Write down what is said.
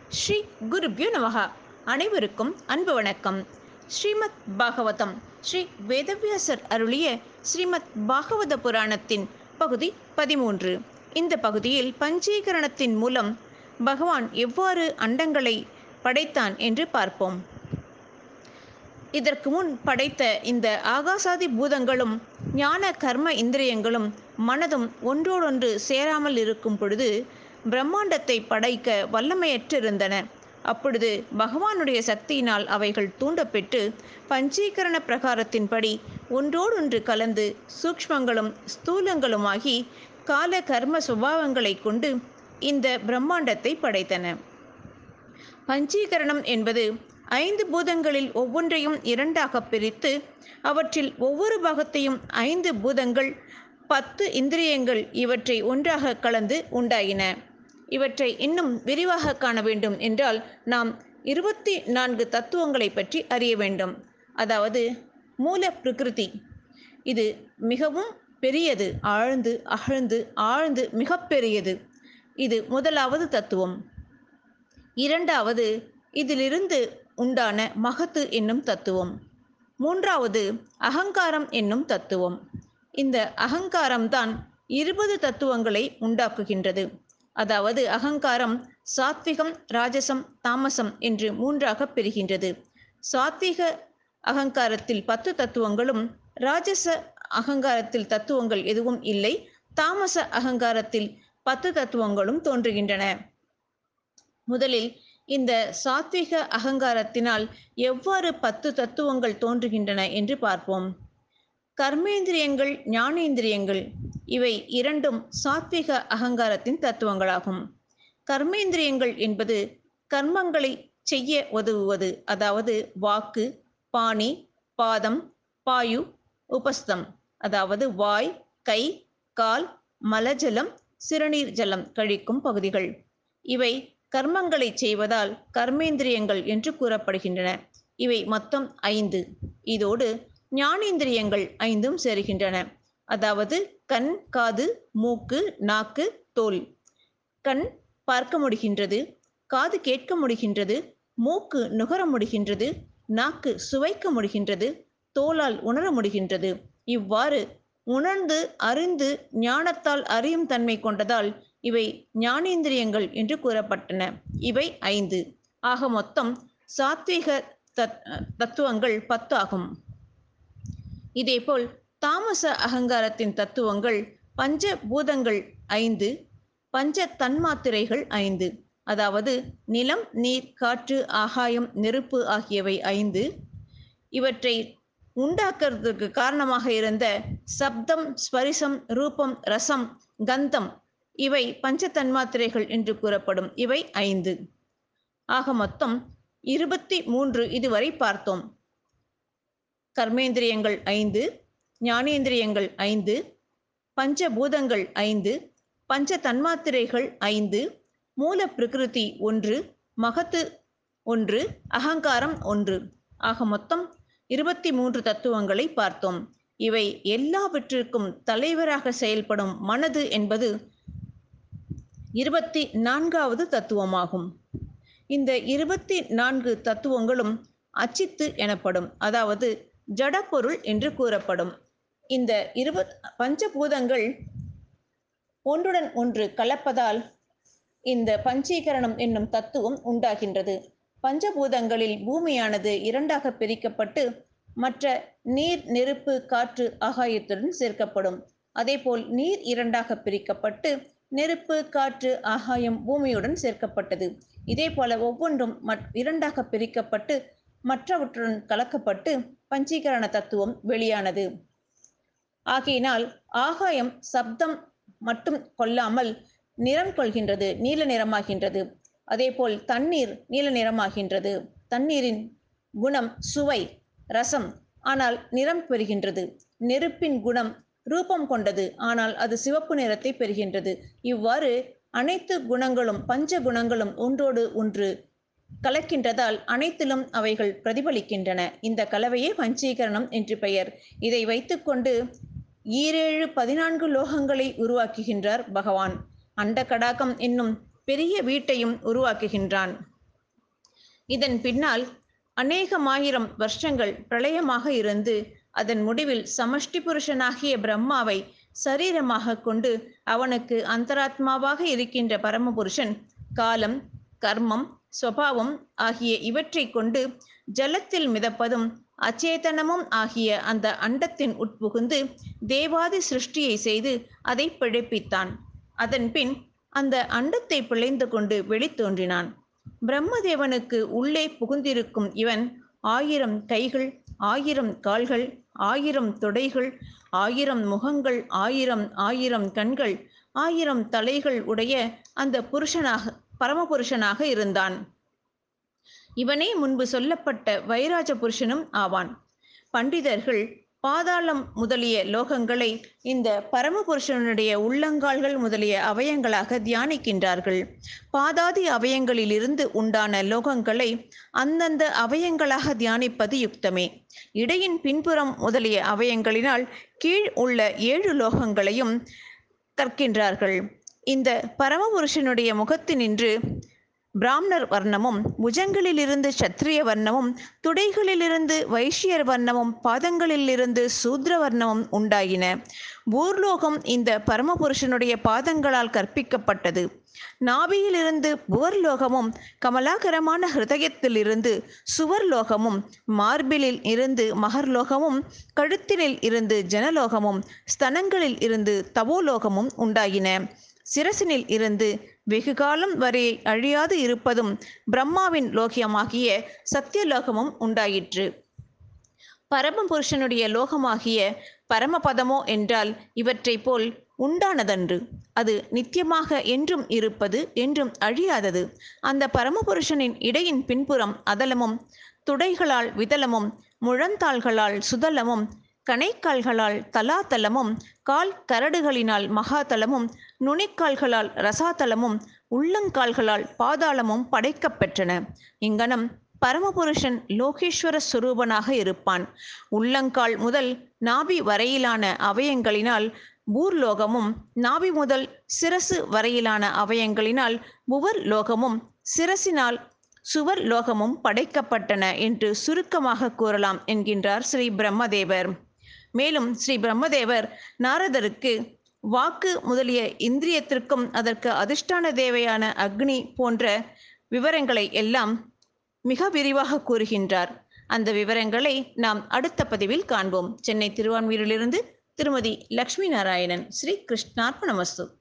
ஸ்ரீ குருப்யோ நமகா அனைவருக்கும் அன்பு வணக்கம் ஸ்ரீமத் பாகவதம் ஸ்ரீ வேதவியாசர் அருளிய ஸ்ரீமத் பாகவத புராணத்தின் பகுதி பதிமூன்று இந்த பகுதியில் பஞ்சீகரணத்தின் மூலம் பகவான் எவ்வாறு அண்டங்களை படைத்தான் என்று பார்ப்போம் இதற்கு முன் படைத்த இந்த ஆகாசாதி பூதங்களும் ஞான கர்ம இந்திரியங்களும் மனதும் ஒன்றோடொன்று சேராமல் இருக்கும் பொழுது பிரம்மாண்டத்தை படைக்க வல்லமையற்றிருந்தன அப்பொழுது பகவானுடைய சக்தியினால் அவைகள் தூண்டப்பெற்று பஞ்சீகரண பிரகாரத்தின்படி ஒன்றோடொன்று கலந்து சூக்ஷ்மங்களும் ஸ்தூலங்களுமாகி கால கர்ம சுபாவங்களை கொண்டு இந்த பிரம்மாண்டத்தை படைத்தன பஞ்சீகரணம் என்பது ஐந்து பூதங்களில் ஒவ்வொன்றையும் இரண்டாக பிரித்து அவற்றில் ஒவ்வொரு பாகத்தையும் ஐந்து பூதங்கள் பத்து இந்திரியங்கள் இவற்றை ஒன்றாக கலந்து உண்டாயின இவற்றை இன்னும் விரிவாக காண வேண்டும் என்றால் நாம் இருபத்தி நான்கு தத்துவங்களை பற்றி அறிய வேண்டும் அதாவது மூல பிரகிருதி இது மிகவும் பெரியது ஆழ்ந்து அகழ்ந்து ஆழ்ந்து மிக பெரியது இது முதலாவது தத்துவம் இரண்டாவது இதிலிருந்து உண்டான மகத்து என்னும் தத்துவம் மூன்றாவது அகங்காரம் என்னும் தத்துவம் இந்த அகங்காரம்தான் இருபது தத்துவங்களை உண்டாக்குகின்றது அதாவது அகங்காரம் சாத்விகம் ராஜசம் தாமசம் என்று மூன்றாக பெறுகின்றது சாத்விக அகங்காரத்தில் பத்து தத்துவங்களும் ராஜச அகங்காரத்தில் தத்துவங்கள் எதுவும் இல்லை தாமச அகங்காரத்தில் பத்து தத்துவங்களும் தோன்றுகின்றன முதலில் இந்த சாத்விக அகங்காரத்தினால் எவ்வாறு பத்து தத்துவங்கள் தோன்றுகின்றன என்று பார்ப்போம் கர்மேந்திரியங்கள் ஞானேந்திரியங்கள் இவை இரண்டும் சாத்விக அகங்காரத்தின் தத்துவங்களாகும் கர்மேந்திரியங்கள் என்பது கர்மங்களை செய்ய உதவுவது அதாவது வாக்கு பாணி பாதம் பாயு உபஸ்தம் அதாவது வாய் கை கால் மலஜலம் சிறுநீர் ஜலம் கழிக்கும் பகுதிகள் இவை கர்மங்களை செய்வதால் கர்மேந்திரியங்கள் என்று கூறப்படுகின்றன இவை மொத்தம் ஐந்து இதோடு ஞானேந்திரியங்கள் ஐந்தும் சேருகின்றன அதாவது கண் காது மூக்கு நாக்கு தோல் கண் பார்க்க முடிகின்றது காது கேட்க முடிகின்றது மூக்கு நுகர முடிகின்றது நாக்கு சுவைக்க முடிகின்றது தோலால் உணர முடிகின்றது இவ்வாறு உணர்ந்து அறிந்து ஞானத்தால் அறியும் தன்மை கொண்டதால் இவை ஞானேந்திரியங்கள் என்று கூறப்பட்டன இவை ஐந்து ஆக மொத்தம் சாத்விக தத் தத்துவங்கள் பத்து ஆகும் இதேபோல் தாமச அகங்காரத்தின் தத்துவங்கள் பஞ்ச பூதங்கள் ஐந்து பஞ்ச தன்மாத்திரைகள் ஐந்து அதாவது நிலம் நீர் காற்று ஆகாயம் நெருப்பு ஆகியவை ஐந்து இவற்றை உண்டாக்குறதுக்கு காரணமாக இருந்த சப்தம் ஸ்பரிசம் ரூபம் ரசம் கந்தம் இவை பஞ்ச தன்மாத்திரைகள் என்று கூறப்படும் இவை ஐந்து ஆக மொத்தம் இருபத்தி மூன்று இதுவரை பார்த்தோம் கர்மேந்திரியங்கள் ஐந்து ஞானேந்திரியங்கள் ஐந்து பஞ்சபூதங்கள் ஐந்து பஞ்ச தன்மாத்திரைகள் ஐந்து மூல பிரகிருதி ஒன்று மகத்து ஒன்று அகங்காரம் ஒன்று ஆக மொத்தம் இருபத்தி மூன்று தத்துவங்களை பார்த்தோம் இவை எல்லாவற்றிற்கும் தலைவராக செயல்படும் மனது என்பது இருபத்தி நான்காவது தத்துவமாகும் இந்த இருபத்தி நான்கு தத்துவங்களும் அச்சித்து எனப்படும் அதாவது ஜடப்பொருள் என்று கூறப்படும் இந்த இருபத் பஞ்சபூதங்கள் ஒன்றுடன் ஒன்று கலப்பதால் இந்த பஞ்சீகரணம் என்னும் தத்துவம் உண்டாகின்றது பஞ்சபூதங்களில் பூமியானது இரண்டாக பிரிக்கப்பட்டு மற்ற நீர் நெருப்பு காற்று ஆகாயத்துடன் சேர்க்கப்படும் அதேபோல் நீர் இரண்டாக பிரிக்கப்பட்டு நெருப்பு காற்று ஆகாயம் பூமியுடன் சேர்க்கப்பட்டது இதே போல ஒவ்வொன்றும் இரண்டாக பிரிக்கப்பட்டு மற்றவற்றுடன் கலக்கப்பட்டு பஞ்சீகரண தத்துவம் வெளியானது ஆகையினால் ஆகாயம் சப்தம் மட்டும் கொள்ளாமல் நிறம் கொள்கின்றது நீல நிறமாகின்றது அதேபோல் தண்ணீர் நீல நிறமாகின்றது தண்ணீரின் குணம் சுவை ரசம் ஆனால் நிறம் பெறுகின்றது நெருப்பின் குணம் ரூபம் கொண்டது ஆனால் அது சிவப்பு நிறத்தை பெறுகின்றது இவ்வாறு அனைத்து குணங்களும் பஞ்ச குணங்களும் ஒன்றோடு ஒன்று கலக்கின்றதால் அனைத்திலும் அவைகள் பிரதிபலிக்கின்றன இந்த கலவையே பஞ்சீகரணம் என்று பெயர் இதை வைத்துக்கொண்டு ஈரேழு பதினான்கு லோகங்களை உருவாக்குகின்றார் பகவான் அண்ட கடாகம் என்னும் பெரிய வீட்டையும் உருவாக்குகின்றான் இதன் பின்னால் அநேகமாயிரம் வருஷங்கள் பிரளயமாக இருந்து அதன் முடிவில் சமஷ்டி புருஷனாகிய பிரம்மாவை சரீரமாக கொண்டு அவனுக்கு அந்தராத்மாவாக இருக்கின்ற பரமபுருஷன் காலம் கர்மம் சுவாவம் ஆகிய இவற்றை கொண்டு ஜலத்தில் மிதப்பதும் அச்சேதனமும் ஆகிய அந்த அண்டத்தின் உட்புகுந்து தேவாதி சிருஷ்டியை செய்து அதை பிழைப்பித்தான் அதன் பின் அந்த அண்டத்தை பிழைந்து கொண்டு வெளித்தோன்றினான் பிரம்மதேவனுக்கு உள்ளே புகுந்திருக்கும் இவன் ஆயிரம் கைகள் ஆயிரம் கால்கள் ஆயிரம் தொடைகள் ஆயிரம் முகங்கள் ஆயிரம் ஆயிரம் கண்கள் ஆயிரம் தலைகள் உடைய அந்த புருஷனாக பரமபுருஷனாக இருந்தான் இவனே முன்பு சொல்லப்பட்ட வைராஜ புருஷனும் ஆவான் பண்டிதர்கள் பாதாளம் முதலிய லோகங்களை இந்த பரமபுருஷனுடைய உள்ளங்கால்கள் முதலிய அவயங்களாக தியானிக்கின்றார்கள் பாதாதி அவயங்களிலிருந்து உண்டான லோகங்களை அந்தந்த அவயங்களாக தியானிப்பது யுக்தமே இடையின் பின்புறம் முதலிய அவயங்களினால் கீழ் உள்ள ஏழு லோகங்களையும் கற்கின்றார்கள் இந்த பரமபுருஷனுடைய முகத்தினின்று பிராமணர் வர்ணமும் புஜங்களிலிருந்து சத்திரிய வர்ணமும் துடைகளிலிருந்து வைஷ்யர் வர்ணமும் பாதங்களிலிருந்து சூத்ர வர்ணமும் உண்டாயின பூர்லோகம் இந்த பரமபுருஷனுடைய பாதங்களால் கற்பிக்கப்பட்டது நாபியிலிருந்து புவர்லோகமும் கமலாகரமான ஹிருதயத்திலிருந்து சுவர்லோகமும் மார்பிலில் இருந்து மகர்லோகமும் கழுத்தினில் இருந்து ஜனலோகமும் ஸ்தனங்களில் இருந்து தவோலோகமும் உண்டாயின சிரசினில் இருந்து வெகுகாலம் வரை அழியாது இருப்பதும் பிரம்மாவின் லோகியமாகிய சத்தியலோகமும் உண்டாயிற்று பரமபுருஷனுடைய லோகமாகிய பரமபதமோ என்றால் இவற்றைப் போல் உண்டானதன்று அது நித்தியமாக என்றும் இருப்பது என்றும் அழியாதது அந்த பரமபுருஷனின் இடையின் பின்புறம் அதலமும் துடைகளால் விதலமும் முழந்தாள்களால் சுதலமும் கணைக்கால்களால் தலாதலமும் கால் கரடுகளினால் மகாதலமும் நுனிக்கால்களால் ரசாதலமும் உள்ளங்கால்களால் பாதாளமும் படைக்கப்பெற்றன இங்கனம் பரமபுருஷன் லோகேஸ்வர சுரூபனாக இருப்பான் உள்ளங்கால் முதல் நாபி வரையிலான அவயங்களினால் பூர்லோகமும் நாபி முதல் சிரசு வரையிலான அவயங்களினால் புவர் லோகமும் சிரசினால் சுவர் லோகமும் படைக்கப்பட்டன என்று சுருக்கமாக கூறலாம் என்கின்றார் ஸ்ரீ பிரம்மதேவர் மேலும் ஸ்ரீ பிரம்மதேவர் நாரதருக்கு வாக்கு முதலிய இந்திரியத்திற்கும் அதற்கு அதிர்ஷ்டான தேவையான அக்னி போன்ற விவரங்களை எல்லாம் மிக விரிவாக கூறுகின்றார் அந்த விவரங்களை நாம் அடுத்த பதிவில் காண்போம் சென்னை திருவான்மீரிலிருந்து திருமதி லக்ஷ்மி நாராயணன் ஸ்ரீ கிருஷ்ணார்ப்பணமஸ்து